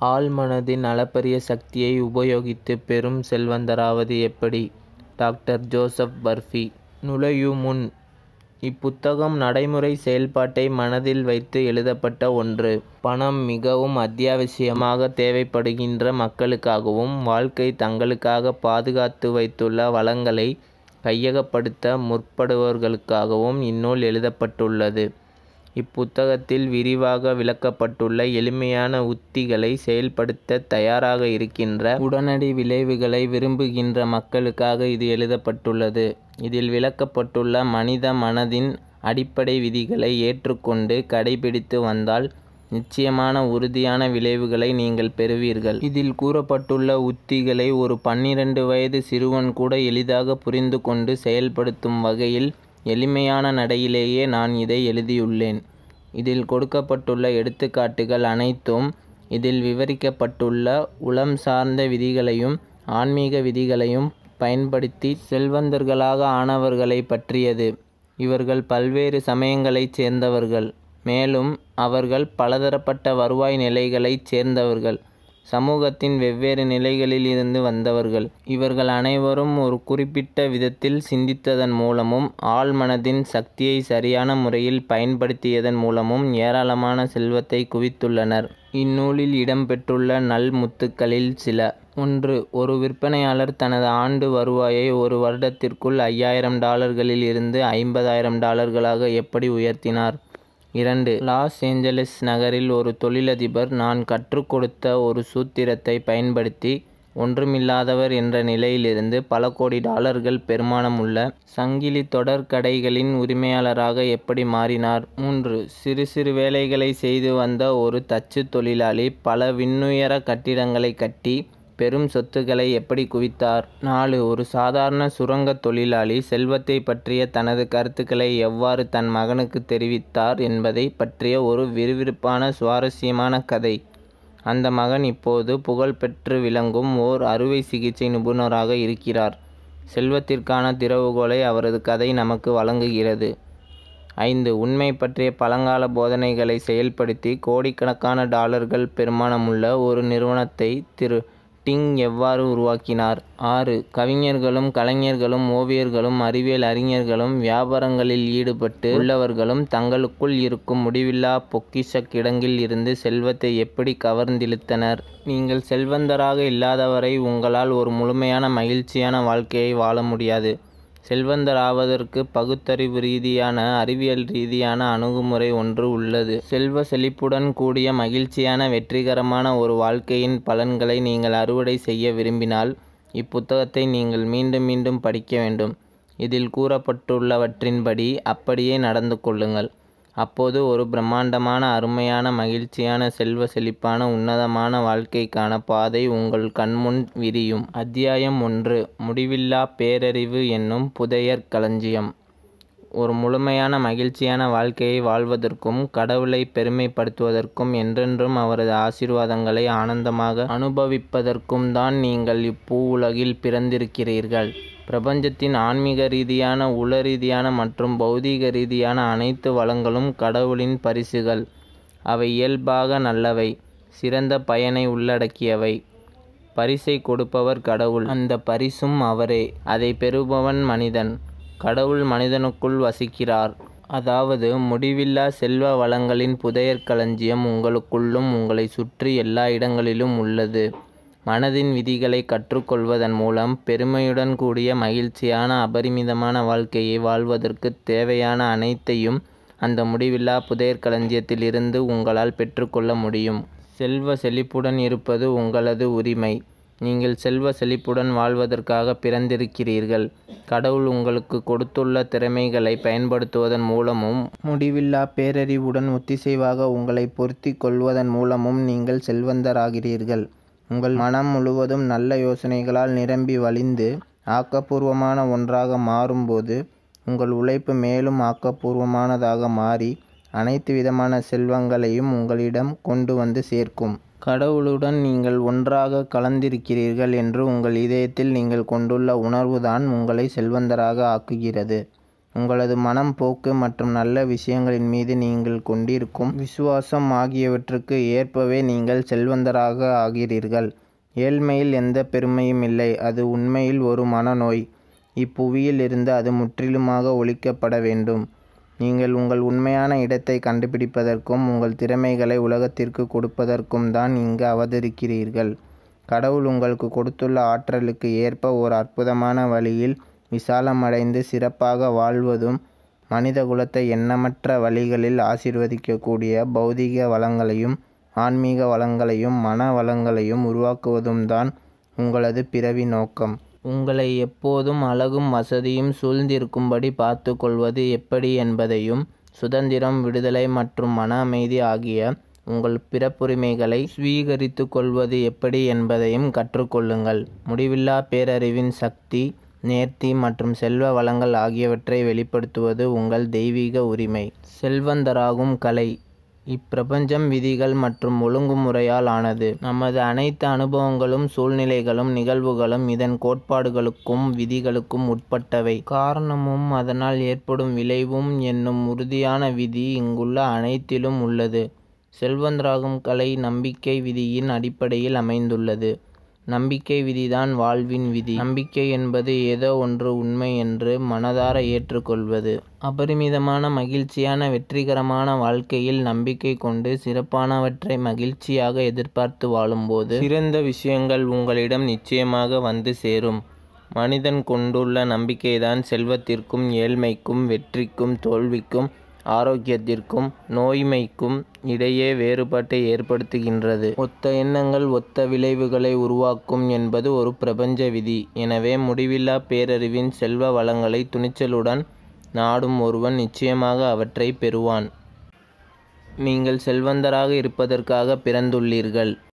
ஆழ்மனதின் அளப்பரிய சக்தியை உபயோகித்து பெரும் செல்வந்தராவது எப்படி? டாக்டர் ஜோசப் பர்ஃபி நுழையும் முன் இப்புத்தகம் நடைமுறை செயல்பாட்டை மனதில் வைத்து எழுதப்பட்ட ஒன்று. பணம் மிகவும் அத்தியாவசியமாக தேவைப்படுகின்ற மக்களுக்காகவும் வாழ்க்கை தங்களுக்காக பாதுகாத்து வைத்துள்ள வளங்களை கையகப்படுத்த முற்படுபவர்களுக்காகவும் இந்நூல் எழுதப்பட்டுள்ளது. இப்புத்தகத்தில் விரிவாக விளக்கப்பட்டுள்ள எளிமையான உத்திகளை செயல்படுத்தத் தயாராக இருக்கின்ற உடனடி விளைவுகளை விரும்புகின்ற மக்களுக்காக இது எழுதப்பட்டுள்ளது. இதில் விளக்கப்பட்டுள்ள மனித மனதின் அடிப்படை விதிகளை ஏற்றுக்கொண்டு கடைப்பிடித்து வந்தால் நிச்சயமான உறுதியான விளைவுகளை நீங்கள் பெறுவீர்கள். இதில் கூறப்பட்டுள்ள உத்திகளை ஒரு பன்னிரண்டு வயது சிறுவன் கூட எளிதாக புரிந்து கொண்டு செயல்படுத்தும் வகையில் எளிமையான நடையிலேயே நான் இதை எழுதியுள்ளேன். இதில் கொடுக்கப்பட்டுள்ள எடுத்துக்காட்டுகள் அனைத்தும் இதில் விவரிக்கப்பட்டுள்ள உளம் சார்ந்த விதிகளையும் ஆன்மீக விதிகளையும் பயன்படுத்தி செல்வந்தர்களாக ஆனவர்களைப் பற்றியது. இவர்கள் பல்வேறு சமயங்களைச் சேர்ந்தவர்கள். மேலும் அவர்கள் பலதரப்பட்ட வருவாய் நிலைகளைச் சேர்ந்தவர்கள். சமூகத்தின் வெவ்வேறு நிலைகளில் இருந்து வந்தவர்கள். இவர்கள் அனைவரும் ஒரு குறிப்பிட்ட விதத்தில் சிந்தித்ததன் மூலமும் ஆழ்மனதின் சக்தியை சரியான முறையில் பயன்படுத்தியதன் மூலமும் ஏராளமான செல்வத்தை குவித்துள்ளனர். இந்நூலில் இடம்பெற்றுள்ள நல்முத்துக்களில் சில. ஒன்று. ஒரு விற்பனையாளர் தனது ஆண்டு வருவாயை ஒரு வருடத்திற்குள் ஐயாயிரம் டாலர்களில் இருந்து ஐம்பதாயிரம் டாலர்களாக எப்படி உயர்த்தினார்? இரண்டு. லாஸ் ஏஞ்சலஸ் நகரில் ஒரு தொழிலதிபர் நான் கற்றுக் கொடுத்த ஒரு சூத்திரத்தை பயன்படுத்தி ஒன்றுமில்லாதவர் என்ற நிலையிலிருந்து பல கோடி டாலர்கள் பெறுமானமுள்ள சங்கிலித் தொடர் கடைகளின் உரிமையாளராக எப்படி மாறினார்? மூன்று. சிறு சிறு வேலைகளை செய்து வந்த ஒரு தச்சுத் தொழிலாளி பல விண்ணுயர கட்டிடங்களைக் கட்டி பெரும் சொத்துக்களை எப்படி குவித்தார்? நாலு. ஒரு சாதாரண சுரங்கத் தொழிலாளி செல்வத்தைப் பற்றிய தனது கருத்துக்களை எவ்வாறு தன் மகனுக்குத் தெரிவித்தார் என்பதைப் பற்றிய ஒரு விறுவிறுப்பான சுவாரஸ்யமான கதை. அந்த மகன் இப்போது புகழ் பெற்று விளங்கும் ஓர் அறுவை சிகிச்சை நிபுணராக இருக்கிறார். செல்வத்திற்கான திறவுகோலை அவரது கதை நமக்கு வழங்குகிறது. ஐந்து. உண்மை பற்றிய பழங்கால போதனைகளை செயல்படுத்தி கோடிக்கணக்கான டாலர்கள் பெறுமானமுள்ள ஒரு நிறுவனத்தை திரு. டிங் எவ்வாறு உருவாக்கினார்? ஆறு. கவிஞர்களும் கலைஞர்களும் ஓவியர்களும் அறிவியல் அறிஞர்களும் வியாபாரங்களில் ஈடுபட்டு உள்ளவர்களும் தங்களுக்குள் இருக்கும் முடிவில்லாப் பொக்கிஷக் கிடங்கில் இருந்து செல்வத்தை எப்படி கவர்ந்திழுத்தனர்? நீங்கள் செல்வந்தராக இல்லாதவரை உங்களால் ஒரு முழுமையான மகிழ்ச்சியான வாழ்க்கையை வாழ முடியாது. செல்வந்தராவதற்கு பகுத்தறிவு ரீதியான அறிவியல் ரீதியான அணுகுமுறை ஒன்று உள்ளது. செல்வ செழிப்புடன் கூடிய மகிழ்ச்சியான வெற்றிகரமான ஒரு வாழ்க்கையின் பலன்களை நீங்கள் அறுவடை செய்ய விரும்பினால் இப்புத்தகத்தை நீங்கள் மீண்டும் மீண்டும் படிக்க வேண்டும். இதில் கூறப்பட்டுள்ளவற்றின்படி அப்படியே நடந்து கொள்ளுங்கள். அப்போது ஒரு பிரம்மாண்டமான அருமையான மகிழ்ச்சியான செல்வ செழிப்பான உன்னதமான வாழ்க்கைக்கான பாதை உங்கள் கண்முன் விரியும். அத்தியாயம் ஒன்று. முடிவில்லாப் பேரறிவு என்னும் புதையற் களஞ்சியம். ஒரு முழுமையான மகிழ்ச்சியான வாழ்க்கையை வாழ்வதற்கும் கடவுளைப் பெருமைப்படுத்துவதற்கும் என்றென்றும் அவரது ஆசீர்வாதங்களை ஆனந்தமாக அனுபவிப்பதற்கும் தான் நீங்கள் இப்பூவுலகில் பிறந்திருக்கிறீர்கள். பிரபஞ்சத்தின் ஆன்மீக ரீதியான உளரீதியான மற்றும் பௌதீக ரீதியான அனைத்து வளங்களும் கடவுளின் பரிசுகள். அவை இயல்பாக நல்லவை. சிறந்த பயனை உள்ளடக்கியவை. பரிசைக் கொடுப்பவர் கடவுள். அந்தப் பரிசும் அவரே. அதைப் பெறுபவன் மனிதன். கடவுள் மனிதனுக்குள் வசிக்கிறார். அதாவது முடிவில்லா செல்வ வளங்களின் புதையற் களஞ்சியம் உங்களுக்குள்ளும் உங்களைச் சுற்றி எல்லா இடங்களிலும் உள்ளது. மனதின் விதிகளைக் கற்றுக் கொள்வதன் மூலம் பெருமையுடன் கூடிய மகிழ்ச்சியான அபரிமிதமான வாழ்க்கையை வாழ்வதற்குத் தேவையான அனைத்தையும் அந்த முடிவில்லாப் புதையற் களஞ்சியத்தில் இருந்து உங்களால் பெற்றுக் கொள்ள முடியும். செல்வ செழிப்புடன் இருப்பது உங்களது உரிமை. நீங்கள் செல்வ செழிப்புடன் வாழ்வதற்காகப் பிறந்திருக்கிறீர்கள். கடவுள் உங்களுக்குக் கொடுத்துள்ள திறமைகளைப் பயன்படுத்துவதன் மூலமும் முடிவில்லாப் பேரறிவுடன் ஒத்திசைவாக உங்களைப் பொருத்திக் கொள்வதன் மூலமும் நீங்கள் செல்வந்தராகிறீர்கள். உங்கள் மனம் முழுவதும் நல்ல யோசனைகளால் நிரம்பி வழிந்து ஆக்கப்பூர்வமான ஒன்றாக மாறும்போது உங்கள் உழைப்பு மேலும் ஆக்கப்பூர்வமானதாக மாறி அனைத்து விதமான செல்வங்களையும் உங்களிடம் கொண்டு வந்து சேர்க்கும். கடவுளுடன் நீங்கள் ஒன்றாகக் கலந்திருக்கிறீர்கள் என்று உங்கள் இதயத்தில் நீங்கள் கொண்டுள்ள உணர்வுதான் உங்களை செல்வந்தராக ஆக்குகிறது. உங்களது மனம் போக்கு மற்றும் நல்ல விஷயங்களின் மீது நீங்கள் கொண்டிருக்கும் விசுவாசம் ஆகியவற்றுக்கு ஏற்பவே நீங்கள் செல்வந்தராக ஆகிறீர்கள் ஏழ்மையில் எந்த பெருமையும் இல்லை அது உண்மையில் ஒரு மனநோய் இப்புவியில் இருந்து அது முற்றிலுமாக ஒழிக்கப்பட வேண்டும் நீங்கள் உங்கள் உண்மையான இடத்தை கண்டுபிடிப்பதற்கும் உங்கள் திறமைகளை உலகத்திற்கு கொடுப்பதற்கும் தான் இங்கு அவதரிக்கிறீர்கள் கடவுள் உங்களுக்கு கொடுத்துள்ள ஆற்றலுக்கு ஏற்ப ஓர் அற்புதமான வழியில் விசாலமடைந்து சிறப்பாக வாழ்வதும் மனித குலத்தை எண்ணமற்ற வழிகளில் ஆசீர்வதிக்கக்கூடிய பௌதீக வளங்களையும் ஆன்மீக வளங்களையும் மன வளங்களையும் உருவாக்குவதும் தான் உங்களது பிறவி நோக்கம் உங்களை எப்போதும் அழகும் வசதியும் சூழ்ந்திருக்கும்படி பார்த்து கொள்வது எப்படி என்பதையும் சுதந்திரம் விடுதலை மற்றும் மன அமைதி ஆகிய உங்கள் பிறப்புரிமைகளை ஸ்வீகரித்து கொள்வது எப்படி என்பதையும் கற்றுக்கொள்ளுங்கள் முடிவில்லா பேரறிவின் சக்தி நேர்த்தி மற்றும் செல்வ வளங்கள் ஆகியவற்றை வெளிப்படுத்துவது உங்கள் தெய்வீக உரிமை செல்வந்தராகும் கலை இப்பிரபஞ்சம் விதிகள் மற்றும் ஒழுங்குமுறையால் ஆனது நமது அனைத்து அனுபவங்களும் சூழ்நிலைகளும் நிகழ்வுகளும் இதன் கோட்பாடுகளுக்கும் விதிகளுக்கும் உட்பட்டவை காரணமும் அதனால் ஏற்படும் விளைவும் என்னும் உறுதியான விதி இங்குள்ள அனைத்திலும் உள்ளது செல்வந்தராகும் கலை நம்பிக்கை விதியின் அடிப்படையில் அமைந்துள்ளது நம்பிக்கை விதிதான் வாழ்வின் விதி நம்பிக்கை என்பது ஏதோ ஒன்று உண்மை என்று மனதார ஏற்றுக்கொள்வது அபரிமிதமான மகிழ்ச்சியான வெற்றிகரமான வாழ்க்கையில் நம்பிக்கை கொண்டு சிறப்பானவற்றை மகிழ்ச்சியாக எதிர்பார்த்து வாழும்போது சிறந்த விஷயங்கள் உங்களிடம் நிச்சயமாக வந்து சேரும் மனிதன் கொண்டுள்ள நம்பிக்கைதான் செல்வத்திற்கும் ஏழ்மைக்கும் வெற்றிக்கும் தோல்விக்கும் ஆரோக்கியத்திற்கும் நோய்மைக்கும் இடையே வேறுபாட்டை ஏற்படுத்துகின்றது ஒத்த எண்ணங்கள் ஒத்த விளைவுகளை உருவாக்கும் என்பது ஒரு பிரபஞ்ச விதி எனவே முடிவில்லா பேரறிவின் செல்வ வளங்களை துணிச்சலுடன் நாடும் ஒருவன் நிச்சயமாக அவற்றை பெறுவான் நீங்கள் செல்வந்தராக இருப்பதற்காக பிறந்துள்ளீர்கள்